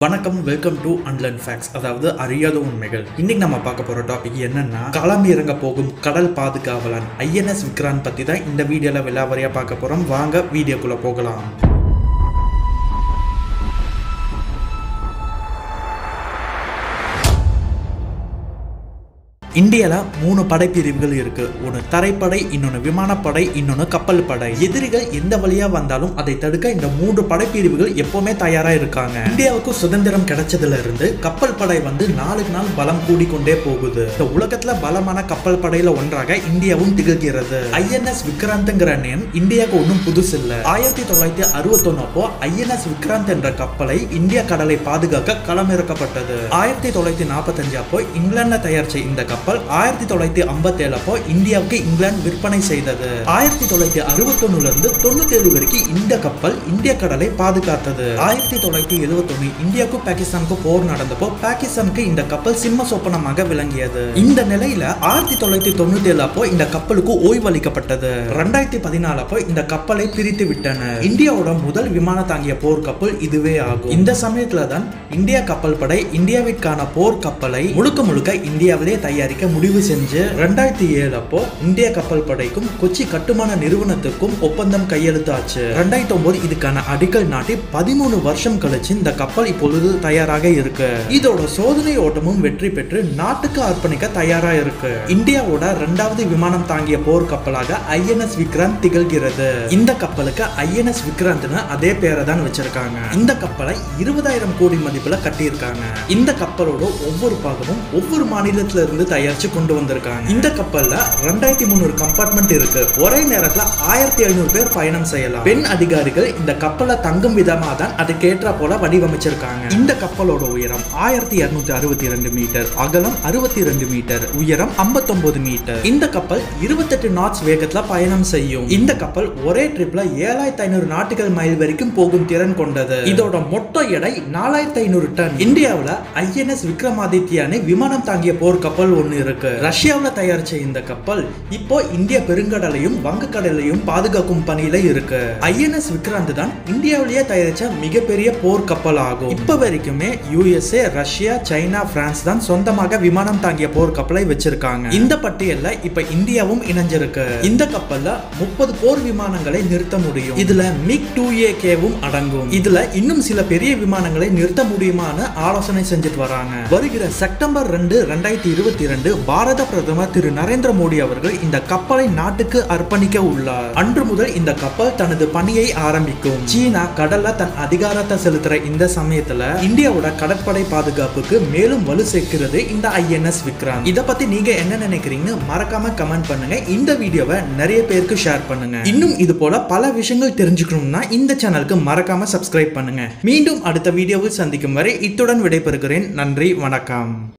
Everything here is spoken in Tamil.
வணக்கம் வெல்கம் டு அன்லன் ஃபேக்ட்ஸ் அதாவது அறியாத உண்மைகள் இன்னைக்கு நம்ம பார்க்க போற டாபிக் என்னன்னா களம் இறங்க போகும் கடல் பாதுகாவலன் ஐஎன்எஸ் விக்ரான் பத்தி தான் இந்த வீடியோல விலாவரியா பார்க்க போறோம் வாங்க வீடியோக்குள்ள போகலாம் இந்தியாவில் மூணு படைப்பிரிவுகள் இருக்கு ஒன்று தரைப்படை இன்னொன்று விமானப்படை இன்னொன்று கப்பல் படை எதிரிகள் எந்த வழியா வந்தாலும் அதை தடுக்க இந்த மூன்று படைப்பிரிவுகள் எப்பவுமே தயாரா இருக்காங்க இந்தியாவுக்கு சுதந்திரம் கிடைச்சதுல இருந்து கப்பல் படை வந்து நாளுக்கு நாள் பலம் கூடிக்கொண்டே போகுது இந்த உலகத்துல பலமான கப்பல் படையில ஒன்றாக இந்தியாவும் திகழ்கிறது ஐஎன்எஸ் விக்ராந்த்ங்கிற நேம் இந்தியாவுக்கு ஒன்றும் புதுசு இல்ல ஆயிரத்தி தொள்ளாயிரத்தி அறுபத்தொன்னு அப்போ ஐஎன்எஸ் விக்ராந்த் என்ற கப்பலை இந்திய கடலை பாதுகாக்க களமிறக்கப்பட்டது ஆயிரத்தி தொள்ளாயிரத்தி நாற்பத்தஞ்சு அப்போ இங்கிலாந்துல தயாரிச்ச இந்த கப்பல் ஆயிரத்தி தொள்ளாயிரத்தி ஐம்பத்தி ஏழு அப்போ இந்தியாவுக்கு இங்கிலாந்து விற்பனை செய்தது ஆயிரத்தி தொள்ளாயிரத்தி அறுபத்தொன்னுல இருந்து தொண்ணூத்தி ஏழு வரைக்கும் இந்த கப்பல் இந்திய கடலை பாதுகாத்தது ஆயிரத்தி தொள்ளாயிரத்தி எழுபத்தொன்னு இந்தியாவுக்கும் பாகிஸ்தானுக்கும் போர் நடந்தப்போ பாகிஸ்தானுக்கு இந்த கப்பல் சிம்ம சொப்பனமாக விளங்கியது இந்த நிலையில ஆயிரத்தி தொள்ளாயிரத்தி தொண்ணூத்தி ஏழு அப்போ இந்த கப்பலுக்கு ஓய்வு அளிக்கப்பட்டது ரெண்டாயிரத்தி பதினாலு அப்போ இந்த கப்பலை பிரித்து விட்டனர் இந்தியாவோட முதல் விமான தாங்கிய போர் கப்பல் இதுவே ஆகும் இந்த சமயத்துல தான் இந்தியா கப்பல் படை இந்தியாவிற்கான போர் கப்பலை முழுக்க முழுக்க இந்தியாவிலே தயாரிக்க முடிவு செஞ்சு ரெண்டாயிரத்தி ஏழு அப்போ இந்திய கப்பல் படைக்கும் கொச்சி கட்டுமான நிறுவனத்துக்கும் ஒப்பந்தம் கையெழுத்தாச்சு ரெண்டாயிரத்தி ஒன்பது இதுக்கான அடிக்கல் நாட்டி பதிமூணு வருஷம் கழிச்சு இந்த கப்பல் இப்பொழுது தயாராக இருக்கு இதோட சோதனை ஓட்டமும் வெற்றி பெற்று நாட்டுக்கு அர்ப்பணிக்க தயாரா இருக்கு இந்தியாவோட இரண்டாவது விமானம் தாங்கிய போர் கப்பலாக ஐஎன்எஸ் விக்ராந்த் திகழ்கிறது இந்த கப்பலுக்கு ஐஎன்எஸ் விக்ராந்த்னு அதே பேரை தான் வச்சிருக்காங்க இந்த கப்பலை இருபதாயிரம் கோடி மதிப்புல கட்டியிருக்காங்க இந்த கப்பலோட ஒவ்வொரு பாகமும் ஒவ்வொரு மாநிலத்துல இருந்து தயாரிச்சு கொண்டு வந்திருக்காங்க இந்த கப்பல்ல ரெண்டாயிரத்தி முந்நூறு கம்பார்ட்மெண்ட் இருக்கு ஒரே நேரத்துல ஆயிரத்தி எழுநூறு பேர் பயணம் செய்யலாம் பெண் அதிகாரிகள் இந்த கப்பலை தங்கும் விதமா தான் அதுக்கேற்ற போல வடிவமைச்சிருக்காங்க இந்த கப்பலோட உயரம் ஆயிரத்தி இருநூத்தி அறுபத்தி ரெண்டு மீட்டர் அகலம் அறுபத்தி ரெண்டு மீட்டர் உயரம் 59 மீட்டர் இந்த கப்பல் இருபத்தெட்டு நாட்ஸ் வேகத்துல பயணம் செய்யும் இந்த கப்பல் ஒரே ட்ரிப்ல ஏழாயிரத்தி ஐநூறு நாட்டுகள் மைல் வரைக்கும் போகும் திறன் கொண்டது இதோட மொத்த எடை நாலாயிரத்தி ஐநூறு டன் இந்தியாவுல ஐஎன்எஸ் விக்ரமாதித்யான்னு விமானம் தாங்கிய போர் கப்பல் ஒண்ணு இருக்கு ரஷ்யாவுல தயாரிச்ச இந்த கப்பல் இப்போ இந்திய பெருங்கடலையும் வங்கக்கடலையும் பாதுகாக்கும் பணியில இருக்கு ஐஎன்எஸ் விக்ராந்த் தான் இந்தியாவிலேயே தயாரிச்ச மிகப்பெரிய போர் கப்பல் ஆகும் இப்ப வரைக்குமே யுஎஸ்ஏ ரஷ்யா சைனா பிரான்ஸ் தான் சொந்தமாக விமானம் தாங்கிய போர் கப்பலை வச்சிருக்காங்க இந்த பட்டியல்ல இப்ப இந்தியாவும் இணைஞ்சிருக்கு இந்த கப்பல்ல முப்பது போர் விமானங்களை நிறுத்த முடியும் இதுல மிக் டூ ஏ கேவும் அடங்கும் இதுல இன்னும் சில பெரிய விமானங்களை நிறுத்த முடியுமான்னு ஆலோசனை செஞ்சுட்டு வராங்க வருகிற செப்டம்பர் ரெண்டு ரெண்டாயிரத்தி இருபத்தி ரெண்டு பாரத பிரதமர் திரு நரேந்திர மோடி அவர்கள் இந்த கப்பலை நாட்டுக்கு அர்ப்பணிக்க உள்ளார் அன்று முதல் இந்த கப்பல் தனது பணியை ஆரம்பிக்கும் சீனா கடல்ல தன் அதிகாரத்தை செலுத்துற இந்த சமயத்துல இந்தியாவோட கடற்படை பாதுகாப்புக்கு மேலும் வலு சேர்க்கிறது இந்த ஐஎன்எஸ் விக்ராந்த் இத பத்தி நீங்க என்ன நினைக்கிறீங்கன்னு மறக்காம கமெண்ட் பண்ணுங்க இந்த வீடியோவை நிறைய பேருக்கு ஷேர் பண்ணுங்க இன்னும் இது போல பல விஷயங்கள் தெரிஞ்சுக்கணும்னா இந்த சேனலுக்கு மறக்காம சப்ஸ்கிரைப் பண்ணுங்க மீண்டும் அடுத்த வீடியோவில் சந்திக்கும் வரை இத்துடன் விடைபெறுகிறேன் நன்றி வணக்கம்